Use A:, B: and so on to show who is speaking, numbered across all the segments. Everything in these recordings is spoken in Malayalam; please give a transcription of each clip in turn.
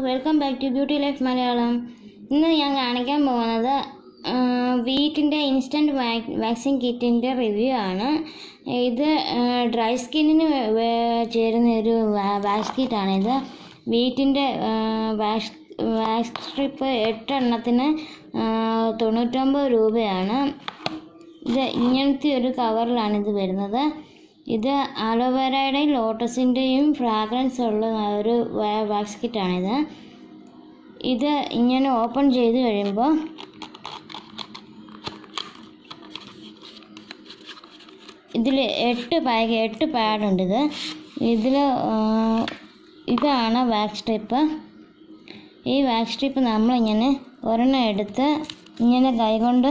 A: Welcome back to beauty life Malayalam ഇന്ന് ഞാൻ കാണിക്കാൻ പോകുന്നത് വീറ്റിൻ്റെ ഇൻസ്റ്റൻറ്റ് വാക്സിൻ കിറ്റിൻ്റെ റിവ്യൂ ആണ് ഇത് ഡ്രൈ സ്കിന്നിന് ചേരുന്ന ഒരു വാക്സ് കിറ്റാണിത് വീറ്റിൻ്റെ വാക്സ് വാക്സ് സ്ട്രിപ്പ് എട്ടെണ്ണത്തിന് തൊണ്ണൂറ്റൊമ്പത് രൂപയാണ് ഇത് ഇങ്ങനത്തെ ഒരു കവറിലാണ് ഇത് വരുന്നത് ഇത് അലോവേരയുടെയും ലോട്ടസിൻ്റെയും ഫ്രാഗ്രൻസ് ഉള്ള ഒരു വാക്സ് കിറ്റാണിത് ഇത് ഇങ്ങനെ ഓപ്പൺ ചെയ്ത് കഴിയുമ്പോൾ ഇതിൽ എട്ട് പാക്ക് എട്ട് പാഡുണ്ട് ഇത് ഇതിൽ ഇതാണ് വാക്സ് സ്ട്രിപ്പ് ഈ വാക്സ് സ്ട്രിപ്പ് നമ്മളിങ്ങനെ ഒരെണ്ണം എടുത്ത് ഇങ്ങനെ കൈകൊണ്ട്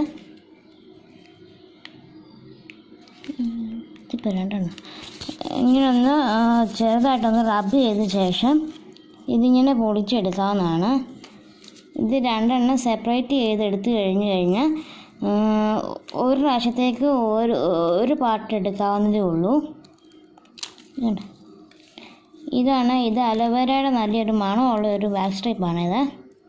A: ഇപ്പോൾ രണ്ടെണ്ണം ഇങ്ങനെ ഒന്ന് ചെറുതായിട്ടൊന്ന് റബ്ബ് ചെയ്ത ശേഷം ഇതിങ്ങനെ പൊളിച്ചെടുക്കാവുന്നതാണ് ഇത് രണ്ടെണ്ണം സെപ്പറേറ്റ് ചെയ്തെടുത്ത് കഴിഞ്ഞ് കഴിഞ്ഞാൽ ഒരു പ്രാവശ്യത്തേക്ക് ഒരു ഒരു പാർട്ട് എടുക്കാവുന്നതേ ഉള്ളൂ ഇതുണ്ട്. ഇതാണ് ഇത് അലോവേരയുടെ നല്ലൊരു മണമുള്ള ഒരു വാക്സ് സ്ട്രിപ്പാണിത്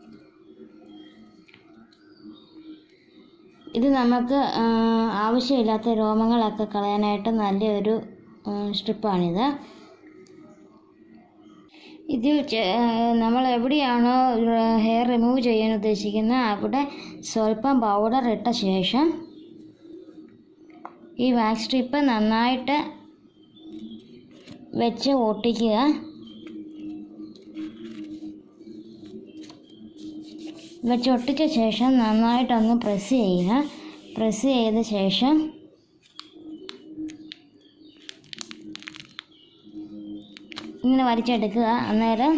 A: ഇത് നമുക്ക് ആവശ്യമില്ലാത്ത രോമങ്ങളൊക്കെ കളയാനായിട്ട് നല്ലൊരു സ്ട്രിപ്പാണിത് ഇതിൽ നമ്മൾ എവിടെയാണോ ഹെയർ റിമൂവ് ചെയ്യാൻ ഉദ്ദേശിക്കുന്നത് അവിടെ സ്വല്പം പൗഡർ ഇട്ട ശേഷം ഈ വാക്സ് സ്ട്രിപ്പ് നന്നായിട്ട് വെച്ച് ഒട്ടിക്കുക വെച്ച് ഒട്ടിച്ച ശേഷം നന്നായിട്ടൊന്ന് പ്രസ് ചെയ്യുക പ്രസ് ചെയ്ത ശേഷം ഇങ്ങനെ വലിച്ചെടുക്കുക അന്നേരം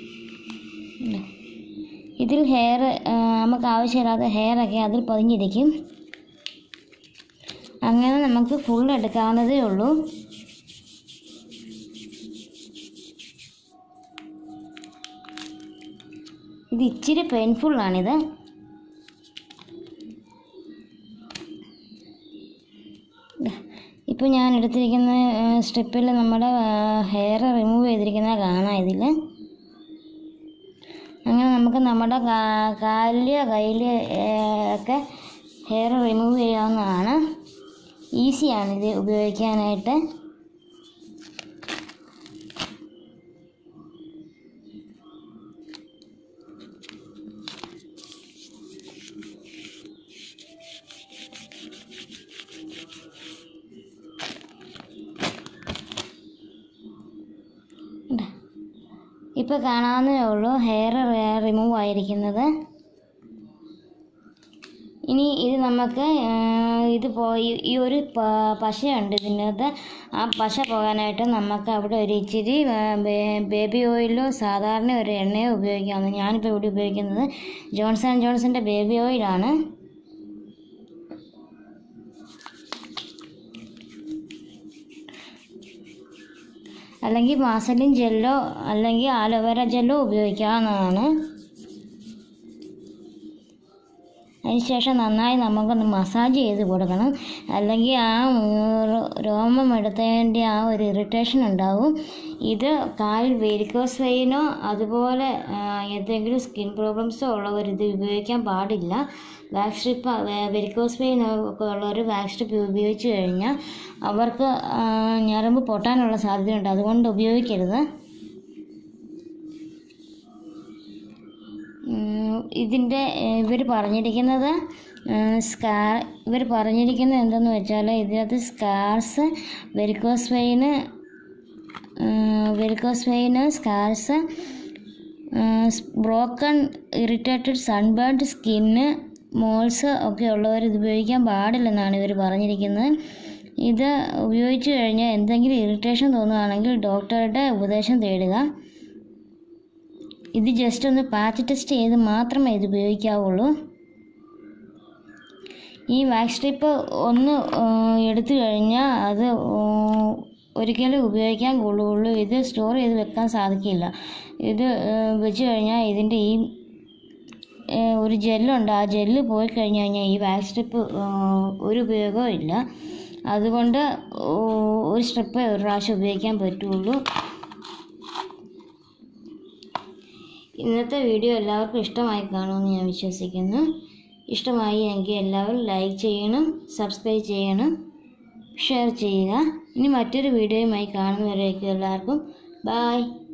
A: ഇതിൽ ഹെയർ നമുക്ക് ആവശ്യമില്ലാത്ത ഹെയറൊക്കെ അതിൽ പൊതിഞ്ഞിരിക്കും അങ്ങനെ നമുക്ക് ഫുൾ എടുക്കാവുന്നതേ ഉള്ളൂ ഇത് ഇച്ചിരി പെയിൻഫുള്ളാണിത് ഇപ്പോൾ ഞാൻ എടുത്തിരിക്കുന്ന സ്ട്രിപ്പിൽ നമ്മുടെ ഹെയർ റിമൂവ് ചെയ്തിരിക്കുന്ന കാണാം ഇതിൽ അങ്ങനെ നമുക്ക് നമ്മുടെ കാലിൽ കയ്യിൽ ഒക്കെ ഹെയർ റിമൂവ് ചെയ്യാവുന്നതാണ് ഈസിയാണ് ഇത് ഉപയോഗിക്കാനായിട്ട് ഇപ്പോൾ കാണാവുന്നതേ ഉള്ളൂ ഹെയർ റിമൂവ് ആയിരിക്കുന്നത് ഇനി ഇത് നമുക്ക് ഇത് പോയി ഈ ഒരു പശയുണ്ട് ഇതിനകത്ത് ആ പശ പോകാനായിട്ട് നമുക്ക് അവിടെ ഒരു ഇച്ചിരി ബേബി ഓയിലോ സാധാരണ ഒരു എണ്ണയോ ഉപയോഗിക്കാവുന്നത് ഞാനിപ്പോൾ ഇവിടെ ഉപയോഗിക്കുന്നത് ജോൺസൺ ആൻഡ് ജോൺസൻ്റെ ബേബി ഓയിലാണ് അല്ലെങ്കിൽ വാസലിൻ ജെല്ലോ അല്ലെങ്കിൽ ആലോവേര ജെല്ലോ ഉപയോഗിക്കാവുന്നതാണ് അതിനുശേഷം നന്നായി നമുക്കൊന്ന് മസാജ് ചെയ്ത് കൊടുക്കണം അല്ലെങ്കിൽ ആ രോമം എടുത്തതിൻ്റെ ആ ഒരു ഇറിറ്റേഷൻ ഉണ്ടാവും ഇത് കാലിൽ വെരിക്കോസ് വെയിനോ അതുപോലെ എന്തെങ്കിലും സ്കിൻ പ്രോബ്ലംസോ ഉള്ളവർ ഇത് ഉപയോഗിക്കാൻ പാടില്ല വാക്സ് സ്ട്രിപ്പ് വെരിക്കോസ് വെയിൻ ഒക്കെ ഉള്ളവർ വാക്സ് സ്ട്രിപ്പ് ഉപയോഗിച്ച് കഴിഞ്ഞാൽ അവർക്ക് ഞരമ്പ് പൊട്ടാനുള്ള സാധ്യതയുണ്ട് അതുകൊണ്ട് ഉപയോഗിക്കരുത് ഇതിൻ്റെ ഇവർ പറഞ്ഞിരിക്കുന്നത് സ്കാ ഇവർ പറഞ്ഞിരിക്കുന്നത് എന്തെന്ന് വെച്ചാൽ ഇതിനകത്ത് scars varicose vein varicose vein scars broken irritated sunburned skin moles ഒക്കെ ഉള്ളവർ ഇത് ഉപയോഗിക്കാൻ പാടില്ലെന്നാണ് ഇവർ പറഞ്ഞിരിക്കുന്നത് ഇത് ഉപയോഗിച്ച് കഴിഞ്ഞാൽ എന്തെങ്കിലും ഇറിറ്റേഷൻ തോന്നുകയാണെങ്കിൽ ഡോക്ടറുടെ ഉപദേശം തേടുക ഇത് ജസ്റ്റ് ഒന്ന് പാച്ച് ടെസ്റ്റ് ചെയ്ത് മാത്രമേ ഇത് ഉപയോഗിക്കാവുള്ളൂ ഈ വാക്സ് സ്ട്രിപ്പ് ഒന്ന് എടുത്തു കഴിഞ്ഞാൽ അത് ഒരിക്കലും ഉപയോഗിക്കാൻ കൊള്ളുകയുള്ളൂ ഇത് സ്റ്റോർ ചെയ്ത് വെക്കാൻ സാധിക്കില്ല ഇത് വെച്ച് കഴിഞ്ഞാൽ ഇതിൻ്റെ ഈ ഒരു ജെല്ലുണ്ട് ആ ജെല്ല് പോയി കഴിഞ്ഞ് കഴിഞ്ഞാൽ ഈ വാക്സ് സ്ട്രിപ്പ് ഒരു ഉപയോഗവും ഇല്ല അതുകൊണ്ട് ഒരു സ്ട്രിപ്പ് ഒരു പ്രാവശ്യം ഉപയോഗിക്കാൻ പറ്റുള്ളൂ ഇന്നത്തെ വീഡിയോ എല്ലാവർക്കും ഇഷ്ടമായി കാണുമെന്ന് ഞാൻ വിശ്വസിക്കുന്നു ഇഷ്ടമായി എങ്കിൽ എല്ലാവരും ലൈക്ക് ചെയ്യണം സബ്സ്ക്രൈബ് ചെയ്യണം ഷെയർ ചെയ്യുക ഇനി മറ്റൊരു വീഡിയോയുമായി കാണുന്നവരേക്കും എല്ലാവർക്കും ബായ്